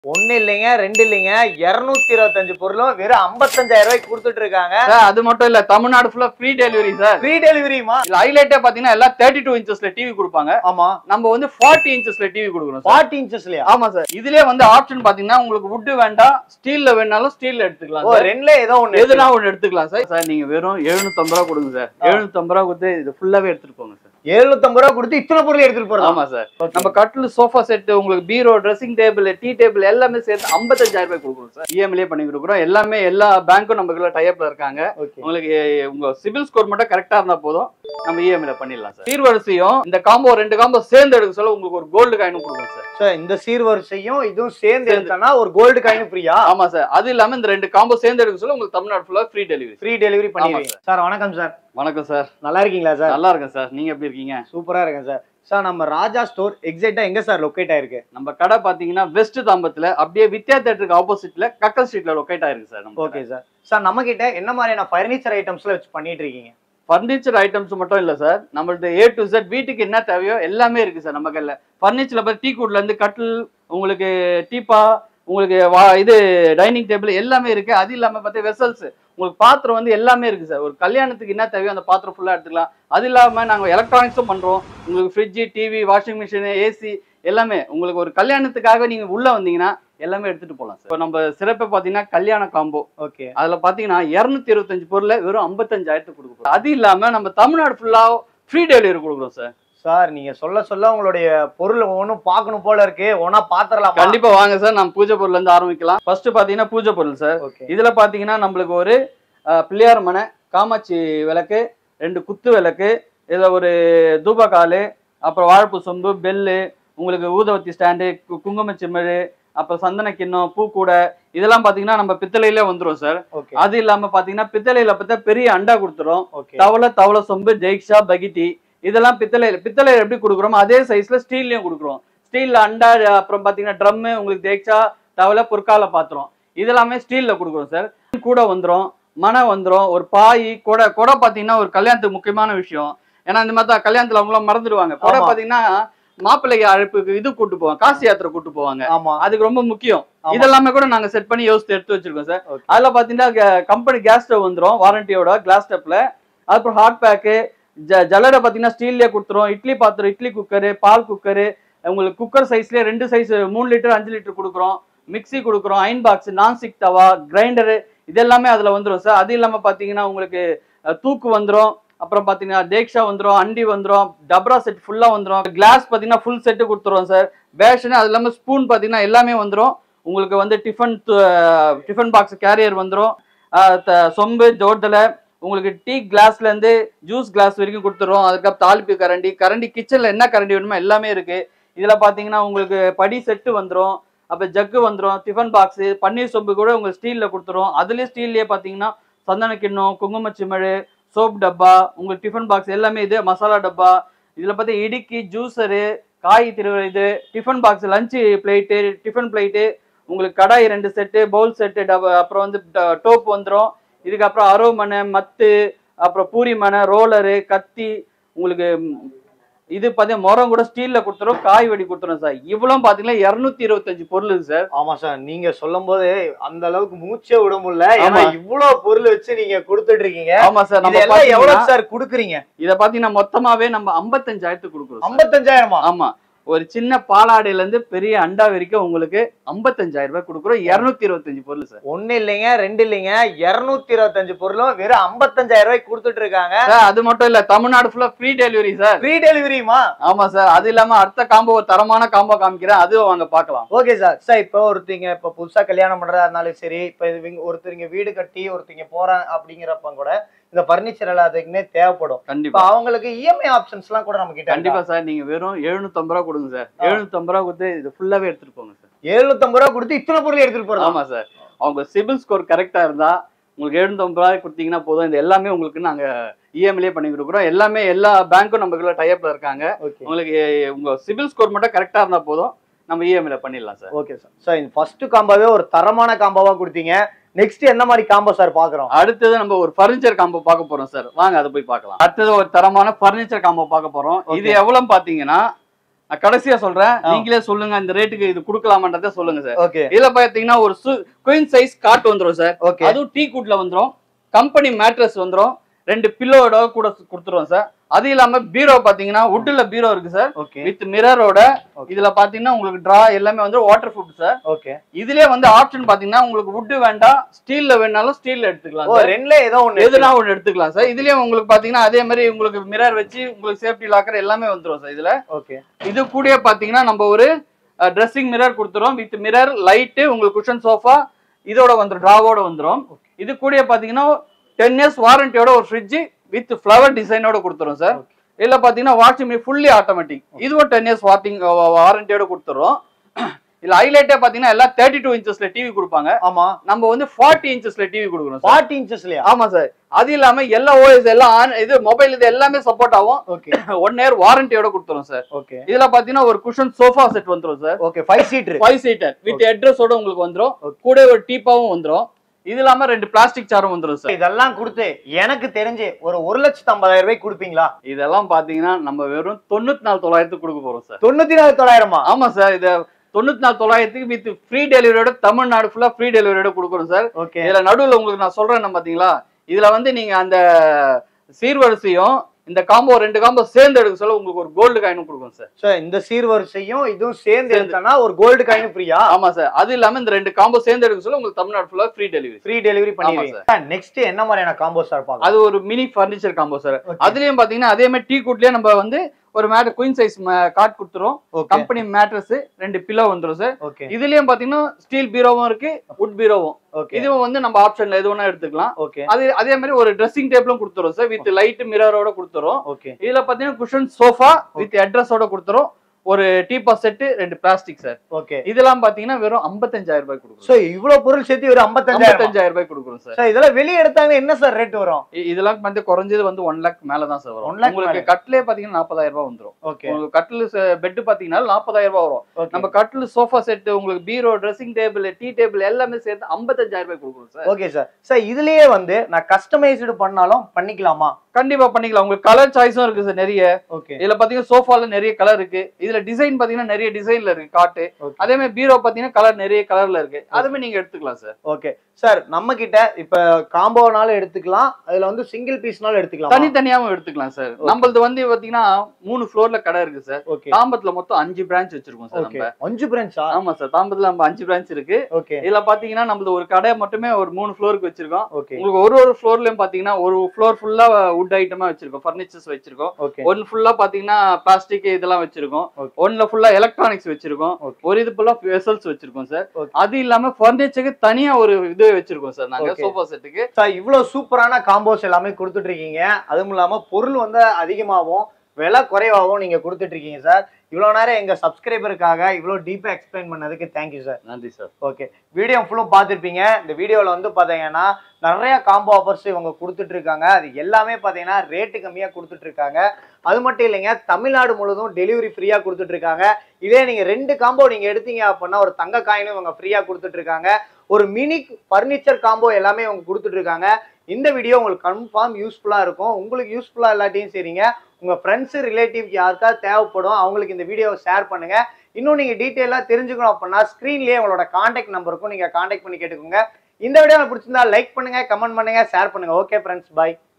ஒண்ணு இல்லைங்க ரெண்டு இல்லைங்க இருநூத்தி இருபத்தஞ்சு பொருளும் வெறும் 55000 ரூபாய்க்கு கொடுத்துட்டு இருக்காங்க சார் அது மட்டும் இல்ல தமிழ்நாடு ஃபுல்லா ஃப்ரீ டெலிவரி சார் ஃப்ரீ டெலிவரிமா இதுல ஹைலைட்டே பாத்தீங்கன்னா எல்லாம் தேர்ட்டி டூ இன்ச்சஸ்ல டிவி கொடுப்பாங்க ஆமா நம்ம வந்து ஃபார்ட்டி இன்ச்சஸ்ல டிவி கொடுக்குறோம் சார் ஃபார்ட்டி இன்ச்சஸ்லயா ஆமா சார் இதுலயே வந்து ஆப்ஷன் பாத்தீங்கன்னா உங்களுக்கு வுட் வேண்டாம் ஸ்டீல்ல வேணாலும் ஸ்டீல்ல எடுத்துக்கலாம் ஓ சார். ரெண்டுல ஏதோ ஒண்ணு எதுனா ஒண்ணு எடுத்துக்கலாம் சார் சார் நீங்க வெறும் 750 ரூபா கொடுங்க சார் ஆ. 750 ரூபா கொடுத்து இது ஃபுல்லாவே எடுத்துட்டு போங்க சார் எழுநூத்தம்பது ரூபா கொடுத்து இத்தனை பொருள் எடுத்துட்டு போறோம் ஆமா சார் நம்ம கட்டில் சோஃபா செட் உங்களுக்கு பீரோ ட்ரெஸ்ஸிங் டேபிள் டீ டேபிள் எல்லாமே சேர்த்து 55000 ரூபாய் கொடுக்குறோம் சார் இஎம்ஐலே பண்ணி கொடுக்குறோம் எல்லாமே எல்லா பேங்க்கும் நமக்குள்ள டைப்ல இருக்காங்க ஓகே உங்களுக்கு எ- உங்க சிபில் ஸ்கோர் மட்டும் கரெக்டா இருந்தா போதும் நம்ம இஎம்ஐல பண்ணிடலாம் சார் சீர்வரிசையும் இந்த காம்போ ரெண்டு காம்போ சேர்ந்து எடுக்க சொல்ல உங்களுக்கு ஒரு கோல்டு காயினும் கொடுக்கும் சார் சார் இந்த சீர்வரிசையும் இதுவும் சேர்ந்து எடுத்தனா ஒரு கோல்டு காயின் ஃப்ரீயா ஆமா சார் அது இல்லாம இந்த ரெண்டு காம்போ சேர்ந்து எடுக்க சொல்ல உங்களுக்கு தமிழ்நாடு ஃபுல்லா ஃப்ரீ டெலிவரி ஃப்ரீ டெலிவரி பண்ணிடுவீங்க சார் வணக்கம் சார் வணக்கம் சார் நல்லா இருக்கீங்களா சார் நல்லா இருக்கேன் சார் நீங்க எப்படி இருக்கீங்க சூப்பரா இருக்கேன் சார் சார் நம்ம ராஜா ஸ்டோர் எக்ஸாக்டா எங்க சார் லொக்கேட் ஆயிருக்கு நம்ம கடை பாத்தீங்கன்னா வெஸ்ட் தாம்பத்துல அப்படியே வித்யா தேட்டருக்கு ஆப்போசிட்ல கக்கல் ஸ்ட்ரீட்ல லொக்கேட் ஆயிருக்கு சார் நம்ம ஓகே சார் சார் நம்ம கிட்ட என்ன மாதிரியான ஃபர்னிச்சர் ஐட்டம்ஸ்ல வச்சு பண்ணிட்டு இருக்கீங்க ஃபர்னிச்சர் ஐட்டம்ஸ் மட்டும் இல்ல சார் நம்மள்ட்ட ஏ டு Z வீட்டுக்கு என்ன தேவையோ எல்லாமே இருக்கு சார் நம்ம கையில ஃபர்னிச்சர்ல பார்த்து டீ கூட்ல இருந்து கட்டில் உங்களுக்கு டீப்பா உங்களுக்கு வா இது டைனிங் டேபிள் எல்லாமே இருக்கு அது இல்லாம பார்த்தா வெசல்ஸ் உங்களுக்கு பாத்திரம் வந்து எல்லாமே இருக்கு சார் ஒரு கல்யாணத்துக்கு என்ன தேவையோ அந்த பாத்திரம் ஃபுல்லா எடுத்துக்கலாம் அது இல்லாம நாங்க எலக்ட்ரானிக்ஸும் பண்றோம் உங்களுக்கு fridge TV washing machine AC எல்லாமே உங்களுக்கு ஒரு கல்யாணத்துக்காக நீங்க உள்ள வந்தீங்கன்னா எல்லாமே எடுத்துட்டு போகலாம் சார் இப்போ நம்ம சிறப்பை பார்த்தீங்கன்னா கல்யாண காம்போ ஓகே அதுல பாத்தீங்கன்னா இருநூத்தி இருபத்தஞ்சு பொருளை வெறும் ஐம்பத்தஞ்சாயிரத்துக்கு கொடுக்குறோம் அது இல்லாம நம்ம தமிழ்நாடு ஃபுல்லா ஃப்ரீ டெலிவரி கொடுக்குறோம் சார் சார் நீங்க சொல்ல சொல்ல உங்களுடைய பொருள் ஒவ்வொன்றும் பார்க்கணும் போல இருக்கு ஒன்னா பாத்திரலாம் கண்டிப்பா வாங்க சார் நம்ம பூஜை பொருள்ல இருந்து ஆரம்பிக்கலாம் ஃபர்ஸ்ட் பாத்தீங்கன்னா பூஜை பொருள் சார் ஓகே இதுல பாத்தீங்கன்னா நம்மளுக்கு ஒரு அஹ், பிள்ளையார் மனை காமாட்சி விளக்கு ரெண்டு குத்து விளக்கு இதுல ஒரு தூபக்காலு அப்புறம் வாழைப்பூ சொம்பு பெல்லு உங்களுக்கு ஊதவத்தி ஸ்டாண்டு குங்கும சிமிழ் அப்புறம் சந்தன கிண்ணம் பூக்கூடை இதெல்லாம் பாத்தீங்கன்னா நம்ம பித்தளையில வந்துரும் சார் ஓகே அது இல்லாம பாத்தீங்கன்னா பித்தளையில பார்த்தா பெரிய அண்டா கொடுத்துரும் ஓகே தவளை தவளை சொம்பு ஜெய்ஷா பகிட்டி இதெல்லாம் பித்தளையில பித்தளையில எப்படி கொடுக்குறோமோ அதே சைஸ்ல ஸ்டீல்லையும் கொடுக்குறோம் ஸ்டீல்ல அண்டா அப்புறம் பாத்தீங்கன்னா ட்ரம்மு உங்களுக்கு தேக்ஷா தவளை பொற்கால பாத்திரம் இதெல்லாமே ஸ்டீல்ல கொடுக்குறோம் சார் கூட வந்துரும் மனை வந்துரும் ஒரு பாய் கொடை கொடை பாத்தீங்கன்னா ஒரு கல்யாணத்துக்கு முக்கியமான விஷயம் ஏன்னா இந்த மாதிரி தான் கல்யாணத்துல அவங்களாம் மறந்துடுவாங்க கொடை ஆமா. பாத்தீங்கன்னா மாப்பிள்ளைக்கு அழைப்புக்கு இது கூட்டு போவாங்க காசி யாத்திரை கூட்டு போவாங்க ஆமா அதுக்கு ரொம்ப முக்கியம் ஆமா. இதெல்லாமே கூட நாங்க செட் பண்ணி யோசித்து எடுத்து வச்சிருக்கோம் சார் Okay. அதுல பாத்தீங்கன்னா கம்பெனி கேஸ் ஸ்டவ் வந்துரும் வாரண்டியோட கிளாஸ் ஸ்டெப்ல அப்புறம் ஹாட் பேக்கு ஜல்லடை பாத்தீங்கன்னா ஸ்டீல்லே கொடுத்துரும் இட்லி பாத்திரம் இட்லி குக்கரு பால் குக்கரு உங்களுக்கு குக்கர் சைஸ்லயே ரெண்டு சைஸ் மூணு லிட்டர் அஞ்சு லிட்டர் கொடுக்குறோம் மிக்ஸி கொடுக்குறோம் iron box nonstick tawa grinder இதெல்லாமே அதுல வந்துரும் சார் அது இல்லாம பாத்தீங்கன்னா உங்களுக்கு அஹ், தூக்கு வந்துரும் அப்புறம் பாத்தீங்கன்னா தேக்ஷா வந்துரும் அண்டி வந்துரும் டப்ரா செட் ஃபுல்லா வந்துரும் கிளாஸ் பாத்தீங்கன்னா ஃபுல் செட்டு கொடுத்துருவோம் சார் பேஷன் அது இல்லாம ஸ்பூன் பாத்தீங்கன்னா எல்லாமே வந்துரும் உங்களுக்கு வந்து டிஃபன் டிஃபன் பாக்ஸ் கேரியர் வந்துரும் அஹ், த- சொம்பு ஜோட்டலை உங்களுக்கு டீ கிளாஸ்ல இருந்து ஜூஸ் கிளாஸ் வரைக்கும் கொடுத்துருவோம் அதுக்கப்புறம் தாளிப்பு கரண்டி கரண்டி கிச்சன்ல என்ன கரண்டி வேணுமோ எல்லாமே இருக்கு இதுல பாத்தீங்கன்னா உங்களுக்கு படி செட்டு வந்துரும் அப்ப ஜக்கு வந்துரும் டிஃபன் பாக்ஸ் பன்னீர் சொம்பு கூட உங்களுக்கு ஸ்டீல்ல கொடுத்துரும் அதுலயே ஸ்டீல்லயே பாத்தீங்கன்னா சந்தன கிண்ணம் குங்கும சிமிழ் சோப் டப்பா உங்களுக்கு டிஃபன் பாக்ஸ் எல்லாமே இது மசாலா டப்பா இதுல பார்த்தா இடுக்கி ஜூஸரு காய் திருவ இது tiffin box lunch plate tiffin plate உங்களுக்கு கடாய் ரெண்டு செட்டு பவுல் செட்டு டப்பா அப்புறம் வந்து டோப் வந்துரும் இதுக்கப்புறம் அரோ மனை மத்து அப்புறம் பூரி மனை ரோலரு கத்தி உங்களுக்கு ம், இது பார்த்தீங்கன்னா முறம் கூட ஸ்டீல்ல கொடுத்துரும் காய் வெடி கொடுத்துரும் சார் இவ்வளவு பாத்தீங்கன்னா இருநூத்தி இருபத்தஞ்சு பொருள் இருக்கு சார் ஆமா சார் நீங்க சொல்லும் போது அந்த அளவுக்கு மூச்சே விட முடியல ஏன்னா ஆமா. இவ்வளவு பொருள் வச்சு நீங்க கொடுத்துட்டு இருக்கீங்க ஆமா சார் நம்ம இதெல்லாம் எவ்வளவு பாத்தீங்கன்னா சார் குடுக்குறீங்க இத பாத்தீங்கன்னா மொத்தமாவே நம்ம ஐம்பத்தஞ்சாயிரத்துக்கு கொடுக்குறோம் சார். ஐம்பத்தஞ்சாயிரமா ஆமா ஒரு சின்ன பாலாடையில இருந்து பெரிய அண்டா வரைக்கும் உங்களுக்கு ஐம்பத்தஞ்சாயிரம் ரூபாய் கொடுக்குறோம் இருநூத்தி இருபத்தஞ்சு பொருள் சார் ஒண்ணு இல்லைங்க ரெண்டு இல்லைங்க இருநூத்தி இருபத்தஞ்சு பொருளும் வெறும் 55000 ரூபாய்க்கு கொடுத்துட்டு இருக்காங்க சார் அது மட்டும் இல்ல தமிழ்நாடு ஃபுல்லா ஃப்ரீ டெலிவரி சார் ஃப்ரீ டெலிவரியுமா ஆமா சார் அது இல்லாம அடுத்த காம்போ ஒரு தரமான காம்போ காமிக்கிறேன் அதுவும் வாங்க பார்க்கலாம் ஓகே சார் சார் இப்போ ஒருத்தங்க இப்போ புதுசா கல்யாணம் பண்றதா இருந்தாலும் சரி இப்போ இவங்க ஒருத்தருங்க வீடு கட்டி ஒருத்தங்க போறாங்க அப்படிங்கிறப்ப கூட இந்த பர்னிச்சர் எல்லாத்துக்குமே தேவைப்படும் இப்போ கண்டிப்பா அவங்களுக்கு இஎம்ஐ ஆப்ஷன்ஸ் எல்லாம் கூட நம்ம கிட்ட கண்டிப்பா சார் நீங்க வெறும் 750 ரூபா கொடுங்க சார் ஆ. 750 ரூபா கொடுத்து இது ஃபுல்லாவே எடுத்துட்டு போங்க சார் எழுநூத்தம்பது ரூபா கொடுத்து இத்தனை பொருள் எடுத்துட்டு போறோம் ஆமா சார் அவங்க சிபில் ஸ்கோர் கரெக்டா இருந்தா உங்களுக்கு 750 ரூபாய் கொடுத்தீங்கன்னா போதும் இது எல்லாமே உங்களுக்கு நாங்க இஎம்ஐலே பண்ணி கொடுக்குறோம் எல்லாமே எல்லா பேங்க்கும் நமக்குள்ள டைப்ல இருக்காங்க ஓகே உங்களுக்கு உங்க சிபில் ஸ்கோர் மட்டும் கரெக்டா இருந்தா போதும் நம்ம இஎம்ஐல பண்ணிடலாம் சார் ஓகே சார் சார் இந்த ஃபர்ஸ்ட் காம்பாவே ஒரு தரமான காம்பாவா கொடுத்தீங்க நெக்ஸ்ட் என்ன மாதிரி காம்போ சார் பாக்குறோம் அடுத்தது நம்ம ஒரு ஃபர்னிச்சர் காம்போ பார்க்க போறோம் சார் வாங்க அதை போய் பார்க்கலாம் அடுத்தது ஒரு தரமான ஃபர்னிச்சர் காம்போ பார்க்க போறோம் இது Okay. எவ்வளவு பாத்தீங்கன்னா நான் கடைசியா சொல்றேன் ஆ. நீங்களே சொல்லுங்க இந்த ரேட்டுக்கு இது கொடுக்கலாமான்றத சொல்லுங்க சார் ஓகே இதுல பாத்தீங்கன்னா ஒரு குயின் சைஸ் காட் வந்துரும் சார் ஓகே அதுவும் டீ கூட்ல வந்துரும் கம்பெனி மேட்ரஸ் வந்துரும் ரெண்டு பில்லோட கூட கொடுத்துருவோம் சார் அது இல்லாம பீரோ பாத்தீங்கன்னா வுட்ல பீரோ இருக்கு சார் ஓகே வித் மிரரோட Okay. இதுல பாத்தீங்கன்னா உங்களுக்கு டிரா எல்லாமே வந்து வாட்டர் ப்ரூஃப் சார் ஓகே இதுலயே வந்து ஆப்ஷன் பாத்தீங்கன்னா உங்களுக்கு வுட் வேண்டாம் ஸ்டீல்ல வேணாலும் ஸ்டீல்ல எடுத்துக்கலாம் ஓ sir. ரெண்டுல ஏதோ ஒண்ணு எதுனா ஒன்று எடுத்துக்கலாம் சார் இதுலயே உங்களுக்கு பாத்தீங்கன்னா அதே மாதிரி உங்களுக்கு மிரர் வச்சு உங்களுக்கு சேஃப்டி லாக்கர் எல்லாமே வந்துரும் சார் இதுல ஓகே இது கூட பாத்தீங்கன்னா நம்ம ஒரு ட்ரெஸ்ஸிங் மிரர் கொடுத்துரும் வித் மிரர் லைட்டு உங்களுக்கு குஷன் சோஃபா இதோட வந்துரும் டிராவோட வந்துரும் இது கூட பாத்தீங்கன்னா டென் இயர்ஸ் வாரண்டியோட ஒரு ஃப்ரிட்ஜ் வித் ஃப்ளவர் டிசைனோட கொடுத்துரும் சார் இதுல பாத்தீங்கன்னா வாஷிங் மிஷின் ஃபுல்லி ஆட்டோமேட்டிக் இதுவும் டென் இயர்ஸ் வாட்டிங் வாரண்டியோட கொடுத்துரும் இதுல ஹைலைட்டே பாத்தீங்கன்னா எல்லாம் தேர்ட்டி டூ இன்ச்சஸ்ல டிவி கொடுப்பாங்க ஆமா நம்ம வந்து ஃபார்ட்டி இன்ச்சஸ்ல டிவி கொடுக்குறோம் சார் ஃபார்ட்டி இன்ச்சஸ்லயா ஆமா சார் அது இல்லாம எல்லா ஓஎஸ் எல்லாம் on- இது மொபைல் இது எல்லாமே சப்போர்ட் ஆகும் ஓகே ஒன் இயர் வாரண்டியோட கொடுத்துரும் சார் ஓகே இதுல பாத்தீங்கன்னா ஒரு குஷன் சோஃபா செட் வந்துரும் sir okay five seater five seater with அட்ரஸோட உங்களுக்கு வந்துரும் Okay. கூட ஒரு டீப்பாவும் வந்துரும் இது இல்லாம ரெண்டு பிளாஸ்டிக் சேரும் வந்துரும் சார் இதெல்லாம் கொடுத்து எனக்கு தெரிஞ்சு ஒரு ஒரு லட்சத்து ஐம்பதாயிரம் ரூபாய்க்கு கொடுப்பீங்களா இதெல்லாம் பாத்தீங்கன்னா நம்ம வெறும் தொண்ணூத்தி நாலு தொள்ளாயிரத்துக்கு கொடுக்க போறோம் சார் தொண்ணூத்தி நாலு தொள்ளாயிரமா ஆமா சார் இது தொண்ணூத்தி நாலு தொள்ளாயிரத்துக்கு வித் ஃப்ரீ டெலிவரியோட தமிழ்நாடு ஃபுல்லா ஃப்ரீ டெலிவரியோட கொடுக்குறோம் சார் ஓகே இதுல நடுவுல உங்களுக்கு நான் சொல்றேன் பாத்தீங்களா இதுல வந்து நீங்க அந்த சீர்வரிசையும் இந்த காம்போ ரெண்டு காம்போ சேர்ந்து எடுக்க சொல்ல உங்களுக்கு ஒரு கோல்டு காயினும் கொடுக்கும் சார் சார் இந்த சீர்வரிசையும் இதுவும் சேர்ந்து சேர்ந்து. எடுத்தனா ஒரு கோல்டு காயின் ஃப்ரீயா ஆமா சார் அது இல்லாம இந்த ரெண்டு காம்போ சேர்ந்து எடுக்க சொல்ல உங்களுக்கு தமிழ்நாடு ஃபுல்லா ஃப்ரீ டெலிவரி ஃப்ரீ டெலிவரி பண்ணிடுவீங்க நெக்ஸ்ட் என்ன மாதிரியான காம்போ சார் பார்க்கலாம் அது ஒரு mini furniture combo sir Okay. அதுலயும் பாத்தீங்கன்னா அதே மாதிரி டீ கூட்லயே நம்ம வந்து ஒரு மேட் குயின் சைஸ் கார்ட் கொடுத்துரும் ஓகே கம்பெனி மேட்ரஸ் ரெண்டு பில்லோ வந்துரும் சார் ஓகே இதுலயும் பாத்தீங்கன்னா ஸ்டீல் பீரோவும் இருக்கு வுட் பீரோவும் ஓகே இதுவும் வந்து நம்ம ஆப்ஷன்ல எது வேணா எடுத்துக்கலாம் ஓகே அது அதே மாதிரி ஒரு ட்ரெஸ்ஸிங் டேபிளும் கொடுத்துரும் சார் வித் லைட் மிரரோட கொடுத்துரும் ஓகே இதுல பாத்தீங்கன்னா குஷன் சோஃபா வித் அட்ரஸோட கொடுத்துரும் ஒரு டீப்பா செட்டு ரெண்டு பிளாஸ்டிக் சார் ஓகே இதெல்லாம் பாத்தீங்கன்னா வெறும் 55000 ரூபாய் கொடுக்குறோம் சோ இவ்வளவு பொருள் சேர்த்து ஒரு ஐம்பத்தஞ்சாயிரம் 55000 ரூபாய் கொடுக்குறோம் சார் சார் இதெல்லாம் வெளியே எடுத்தாங்க என்ன சார் ரேட் வரும் இ- இதெல்லாம் வந்து குறைஞ்சது வந்து ஒன் லேக் மேல தான் சார் One வரும் lakh உங்களுக்கு மேல. கட்டிலே பாத்தீங்கன்னா நாற்பதாயிரம் ரூபாய் வந்துரும் ஓகே உங்களுக்கு கட்டில் பெட் பாத்தீங்கன்னா நாற்பதாயிரம் ரூபாய் வரும் ஓகே நம்ம கட்டில் சோஃபா செட் உங்களுக்கு பீரோ ட்ரெஸ்ஸிங் டேபிள் டீ டேபிள் எல்லாமே சேர்த்து 55000 ரூபாய் கொடுக்குறோம் சார் ஓகே சார் சார் இதுலயே வந்து நான் கஸ்டமைஸ்டு பண்ணாலும் பண்ணிக்கலாமா கண்டிப்பா பண்ணிக்கலாம் உங்களுக்கு கலர் சாய்ஸும் இருக்கு சார் நிறைய ஓகே இதுல பாத்தீங்கன்னா சோஃபால நிறைய கலர் இருக்கு இதுல டிசைன் பாத்தீங்கன்னா நிறைய டிசைன்ல இருக்கு காட்டு Okay. அதே மாதிரி பீரோ பாத்தீங்கன்னா கலர் நிறைய கலர்ல இருக்கு அதுமே நீங்க எடுத்துக்கலாம் சார் ஓகே சார் நம்ம கிட்ட இப்ப காம்போனாலும் எடுத்துக்கலாம் அதுல வந்து சிங்கிள் பீஸ்னாலும் எடுத்துக்கலாம் தனித்தனியாவும் எடுத்துக்கலாம் சார் Okay. நம்மளது வந்து பாத்தீங்கன்னா மூணு ஃப்ளோர்ல கடை இருக்கு சார் ஓகே தாம்பத்துல மொத்தம் அஞ்சு பிரான்ச் வச்சிருக்கோம் சார் ஓகே நம்ம அஞ்சு பிரான்ச்சா ஆமா சார் தாம்பத்துல நம்ம அஞ்சு பிரான்ச் இருக்கு ஓகே இதுல பாத்தீங்கன்னா நம்மளது ஒரு கடை மட்டுமே ஒரு மூணு ஃப்ளோருக்கு வச்சிருக்கோம் ஓகே உங்களுக்கு ஒரு ஒரு ஃப்ளோர்லயும் பாத்தீங்கன்னா ஒரு ஃப்ளோர் ஃபுல்லா வுட் ஐட்டமா வச்சிருக்கோம் ஃபர்னிச்சர்ஸ் வச்சிருக்கோம் ஓகே ஒன் ஃபுல்லா பாத்தீங்கன்னா பிளாஸ்டிக் இதெல்லாம் வச்சிருக்கோம் Okay. ஒன்ல ஃபுல்லா எலக்ட்ரானிக்ஸ் வச்சிருக்கோம் Okay. ஒரு இது ஃபுல்லா வெசல்ஸ் வச்சிருக்கோம் சார் Okay. அது இல்லாம ஃபர்னிச்சருக்கு தனியா ஒரு இது வச்சிருக்கோம் சார் நாங்க Okay. சோஃபா செட்டுக்கு சார் இவ்வளவு சூப்பரான காம்போஸ் எல்லாமே கொடுத்துட்டு இருக்கீங்க அதுவும் இல்லாம பொருள் வந்து அதிகமாகவும் விலை குறைவாகவும் நீங்க கொடுத்துட்டு இருக்கீங்க சார் இவ்வளவு நேரம் எங்க சப்ஸ்கிரைபருக்காக இவ்வளவு டீப்பா எக்ஸ்பிளைன் பண்ணதுக்கு தேங்க்யூ சார் நன்றி சார் ஓகே வீடியோ ஃபுல்லும் பார்த்துருப்பீங்க இந்த வீடியோவில் வந்து பார்த்தீங்கன்னா நிறைய காம்போ ஆஃபர்ஸ் இவங்க கொடுத்துட்டு இருக்காங்க அது எல்லாமே பார்த்தீங்கன்னா ரேட்டு கம்மியாக கொடுத்துட்டு இருக்காங்க அது மட்டும் இல்லைங்க தமிழ்நாடு முழுவதும் டெலிவரி ஃப்ரீயாக கொடுத்துட்டு இருக்காங்க இதே நீங்கள் ரெண்டு காம்போ நீங்கள் எடுத்தீங்க அப்படின்னா ஒரு தங்க காயினும் இவங்க ஃப்ரீயாக கொடுத்துட்டு இருக்காங்க ஒரு மினி ஃபர்னிச்சர் காம்போ எல்லாமே இவங்க கொடுத்துட்டு இருக்காங்க இந்த வீடியோ உங்களுக்கு கன்ஃபார்ம் யூஸ்ஃபுல்லாக இருக்கும் உங்களுக்கு யூஸ்ஃபுல்லாக இல்லாட்டியும் சரிங்க உங்கள் ஃப்ரெண்ட்ஸு ரிலேட்டிவ்க்கு யாருக்காவது தேவைப்படும் அவங்களுக்கு இந்த வீடியோவை ஷேர் பண்ணுங்க இன்னும் நீங்கள் டீட்டெயிலாக தெரிஞ்சுக்கணும் அப்படின்னா ஸ்க்ரீன்லேயே உங்களோட காண்டாக்ட் நம்பருக்கும் நீங்கள் காண்டாக்ட் பண்ணி கேட்டுக்கோங்க இந்த வீடியோ பிடிச்சிருந்தா லைக் பண்ணுங்க கமெண்ட் பண்ணுங்க ஷேர் பண்ணுங்க ஓகே ஃப்ரெண்ட்ஸ் பை